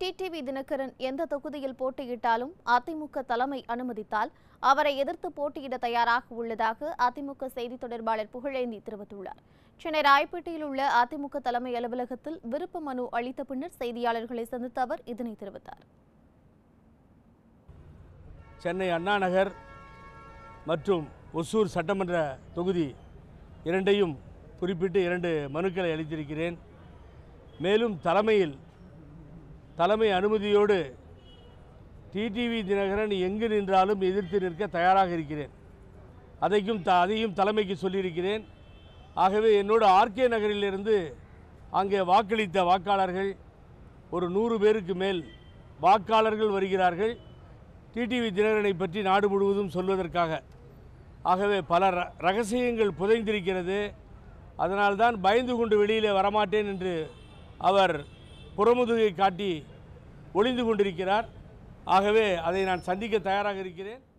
TTV Dinakaran எந்த தொகுதியில் போட்டியிட்டாலும் அதிமுக தலைமை அனுமதித்தால் அவரை எதிர்த்து போட்டியிட தயாராக உள்ளதாக அதிமுக செய்தி தொடர்பாளர் புகழேந்தி தெரிவித்துள்ளார் சென்னை ராயப்பேட்டையில் உள்ள அதிமுக தலைமை அலுவலகத்தில் விருப்ப மனு அளித்த பின்னர் செய்தியாளர்களை சந்தித்த அவர் இதனை தெரிவித்தார் சென்னை அண்ணா நகர் மற்றும் ஒசூர் சட்டமன்ற தொகுதி இரண்டையும் குறிப்பிட்டு இரண்டு மனுக்களை அளித்திருக்கிறேன் மேலும் தலைமையில் தலைமை அனுமதியோடு டிடிவி தினகரன் எங்கு நின்றாலும் எதிர்த்து நிற்க தயாராக இருக்கிறேன் அதையும் த அதையும் தலைமைக்கு சொல்லியிருக்கிறேன் ஆகவே என்னோடு ஆர்கே நகரிலிருந்து அங்கே வாக்களித்த வாக்காளர்கள் ஒரு நூறு பேருக்கு மேல் வாக்காளர்கள் வருகிறார்கள் டிடிவி தினகரனை பற்றி நாடு முழுவதும் சொல்வதற்காக ஆகவே பல ர- ரகசியங்கள் புதைந்திருக்கிறது அதனால்தான் பயந்து கொண்டு வெளியிலே வரமாட்டேன் என்று அவர் புறமுதுகை காட்டி ஒளிந்து கொண்டிருக்கிறார் ஆகவே அதை நான் சந்திக்க தயாராக இருக்கிறேன்